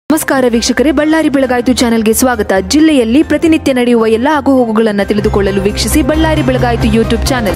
ನಮಸ್ಕಾರ ವೀಕ್ಷಕರೇ ಬಳ್ಳಾರಿ ಬೆಳಗಾಯಿತು ಚಾನೆಲ್ಗೆ ಸ್ವಾಗತ ಜಿಲ್ಲೆಯಲ್ಲಿ ಪ್ರತಿನಿತ್ಯ ನಡೆಯುವ ಎಲ್ಲ ಆಗುಹೋಗುಗಳನ್ನು ತಿಳಿದುಕೊಳ್ಳಲು ವೀಕ್ಷಿಸಿ ಬಳ್ಳಾರಿ ಬೆಳಗಾಯಿತು ಯೂಟ್ಯೂಬ್ ಚಾನೆಲ್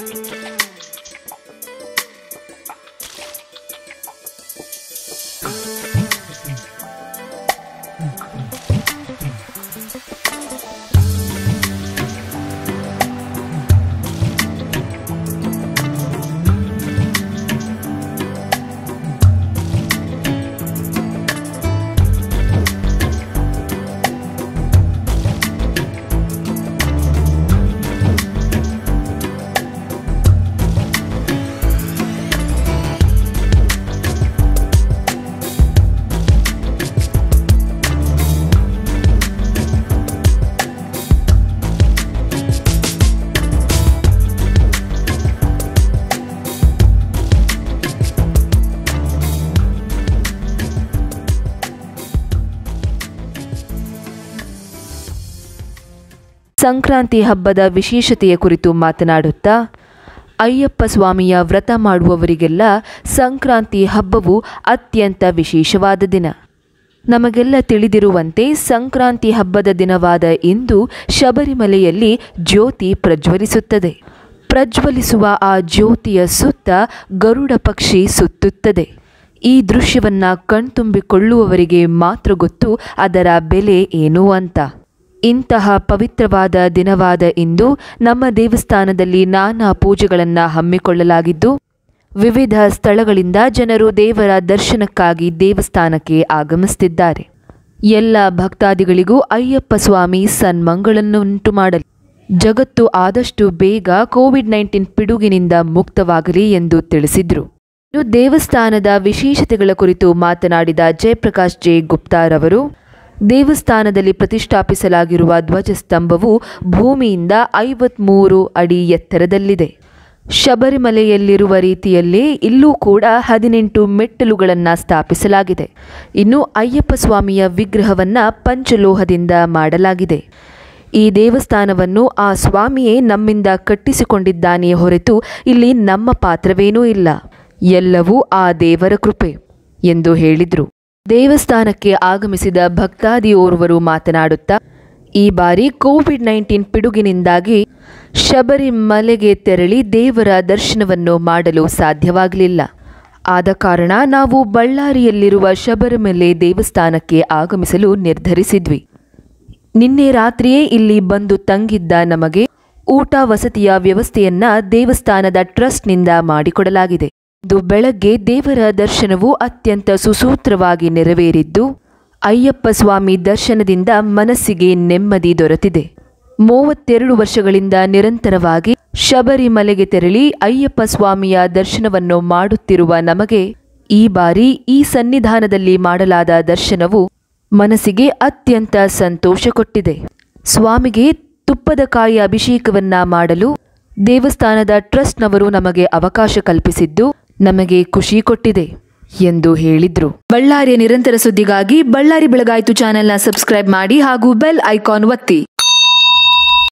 ಸಂಕ್ರಾಂತಿ ಹಬ್ಬದ ವಿಶೇಷತೆಯ ಕುರಿತು ಮಾತನಾಡುತ್ತಾ ಅಯ್ಯಪ್ಪ ಸ್ವಾಮಿಯ ವ್ರತ ಮಾಡುವವರಿಗೆಲ್ಲ ಸಂಕ್ರಾಂತಿ ಹಬ್ಬವು ಅತ್ಯಂತ ವಿಶೇಷವಾದ ದಿನ ನಮಗೆಲ್ಲ ತಿಳಿದಿರುವಂತೆ ಸಂಕ್ರಾಂತಿ ಹಬ್ಬದ ದಿನವಾದ ಇಂದು ಶಬರಿಮಲೆಯಲ್ಲಿ ಜ್ಯೋತಿ ಪ್ರಜ್ವಲಿಸುತ್ತದೆ ಪ್ರಜ್ವಲಿಸುವ ಆ ಜ್ಯೋತಿಯ ಸುತ್ತ ಗರುಡ ಪಕ್ಷಿ ಸುತ್ತುತ್ತದೆ ಈ ದೃಶ್ಯವನ್ನ ಕಣ್ತುಂಬಿಕೊಳ್ಳುವವರಿಗೆ ಮಾತ್ರ ಗೊತ್ತು ಅದರ ಬೆಲೆ ಏನು ಅಂತ ಇಂತಹ ಪವಿತ್ರವಾದ ದಿನವಾದ ಇಂದು ನಮ್ಮ ದೇವಸ್ಥಾನದಲ್ಲಿ ನಾನಾ ಪೂಜೆಗಳನ್ನು ಹಮ್ಮಿಕೊಳ್ಳಲಾಗಿದ್ದು ವಿವಿಧ ಸ್ಥಳಗಳಿಂದ ಜನರು ದೇವರ ದರ್ಶನಕ್ಕಾಗಿ ದೇವಸ್ಥಾನಕ್ಕೆ ಆಗಮಿಸುತ್ತಿದ್ದಾರೆ ಎಲ್ಲ ಭಕ್ತಾದಿಗಳಿಗೂ ಅಯ್ಯಪ್ಪ ಸ್ವಾಮಿ ಸನ್ಮಂಗಳನ್ನುಂಟು ಮಾಡಲಿ ಜಗತ್ತು ಆದಷ್ಟು ಬೇಗ ಕೋವಿಡ್ ನೈನ್ಟೀನ್ ಪಿಡುಗಿನಿಂದ ಮುಕ್ತವಾಗಲಿ ಎಂದು ತಿಳಿಸಿದ್ರು ಇನ್ನು ದೇವಸ್ಥಾನದ ವಿಶೇಷತೆಗಳ ಕುರಿತು ಮಾತನಾಡಿದ ಜಯಪ್ರಕಾಶ್ ಜೆ ಗುಪ್ತಾರವರು ದೇವಸ್ಥಾನದಲ್ಲಿ ಪ್ರತಿಷ್ಠಾಪಿಸಲಾಗಿರುವ ಧ್ವಜಸ್ತಂಭವು ಭೂಮಿಯಿಂದ ಐವತ್ಮೂರು ಅಡಿ ಎತ್ತರದಲ್ಲಿದೆ ಶಬರಿಮಲೆಯಲ್ಲಿರುವ ರೀತಿಯಲ್ಲೇ ಇಲ್ಲೂ ಕೂಡ ಹದಿನೆಂಟು ಮೆಟ್ಟಲುಗಳನ್ನು ಸ್ಥಾಪಿಸಲಾಗಿದೆ ಇನ್ನು ಅಯ್ಯಪ್ಪ ಸ್ವಾಮಿಯ ವಿಗ್ರಹವನ್ನ ಪಂಚಲೋಹದಿಂದ ಮಾಡಲಾಗಿದೆ ಈ ದೇವಸ್ಥಾನವನ್ನು ಆ ಸ್ವಾಮಿಯೇ ನಮ್ಮಿಂದ ಕಟ್ಟಿಸಿಕೊಂಡಿದ್ದಾನೆಯೇ ಹೊರತು ಇಲ್ಲಿ ನಮ್ಮ ಪಾತ್ರವೇನೂ ಇಲ್ಲ ಎಲ್ಲವೂ ಆ ದೇವರ ಕೃಪೆ ಎಂದು ಹೇಳಿದ್ರು ದೇವಸ್ಥಾನಕ್ಕೆ ಆಗಮಿಸಿದ ಭಕ್ತಾದಿಯೋರ್ವರು ಮಾತನಾಡುತ್ತಾ ಈ ಬಾರಿ ಕೋವಿಡ್ ನೈನ್ಟೀನ್ ಪಿಡುಗಿನಿಂದಾಗಿ ಶಬರಿಮಲೆಗೆ ತೆರಳಿ ದೇವರ ದರ್ಶನವನ್ನು ಮಾಡಲು ಸಾಧ್ಯವಾಗಲಿಲ್ಲ ಆದ ಕಾರಣ ನಾವು ಬಳ್ಳಾರಿಯಲ್ಲಿರುವ ಶಬರಿಮಲೆ ದೇವಸ್ಥಾನಕ್ಕೆ ಆಗಮಿಸಲು ನಿರ್ಧರಿಸಿದ್ವಿ ನಿನ್ನೆ ರಾತ್ರಿಯೇ ಇಲ್ಲಿ ಬಂದು ತಂಗಿದ್ದ ನಮಗೆ ಊಟ ವಸತಿಯ ವ್ಯವಸ್ಥೆಯನ್ನ ದೇವಸ್ಥಾನದ ಟ್ರಸ್ಟ್ನಿಂದ ಮಾಡಿಕೊಡಲಾಗಿದೆ ಇಂದು ಬೆಳಗ್ಗೆ ದೇವರ ದರ್ಶನವು ಅತ್ಯಂತ ಸುಸೂತ್ರವಾಗಿ ನೆರವೇರಿದ್ದು ಅಯ್ಯಪ್ಪ ಸ್ವಾಮಿ ದರ್ಶನದಿಂದ ಮನಸ್ಸಿಗೆ ನೆಮ್ಮದಿ ದೊರೆತಿದೆ ಮೂವತ್ತೆರಡು ವರ್ಷಗಳಿಂದ ನಿರಂತರವಾಗಿ ಶಬರಿಮಲೆಗೆ ತೆರಳಿ ಅಯ್ಯಪ್ಪ ಸ್ವಾಮಿಯ ದರ್ಶನವನ್ನು ಮಾಡುತ್ತಿರುವ ನಮಗೆ ಈ ಬಾರಿ ಈ ಸನ್ನಿಧಾನದಲ್ಲಿ ಮಾಡಲಾದ ದರ್ಶನವು ಮನಸ್ಸಿಗೆ ಅತ್ಯಂತ ಸಂತೋಷ ಕೊಟ್ಟಿದೆ ಸ್ವಾಮಿಗೆ ತುಪ್ಪದ ಕಾಯಿ ಅಭಿಷೇಕವನ್ನ ಮಾಡಲು ದೇವಸ್ಥಾನದ ಟ್ರಸ್ಟ್ನವರು ನಮಗೆ ಅವಕಾಶ ಕಲ್ಪಿಸಿದ್ದು ನಮಗೆ ಖುಷಿ ಕೊಟ್ಟಿದೆ ಎಂದು ಹೇಳಿದ್ರು ಬಳ್ಳಾರಿಯ ನಿರಂತರ ಸುದ್ದಿಗಾಗಿ ಬಳ್ಳಾರಿ ಬೆಳಗಾಯಿತು ಚಾನೆಲ್ನ ಸಬ್ಸ್ಕ್ರೈಬ್ ಮಾಡಿ ಹಾಗೂ ಬೆಲ್ ಐಕಾನ್ ಒತ್ತಿ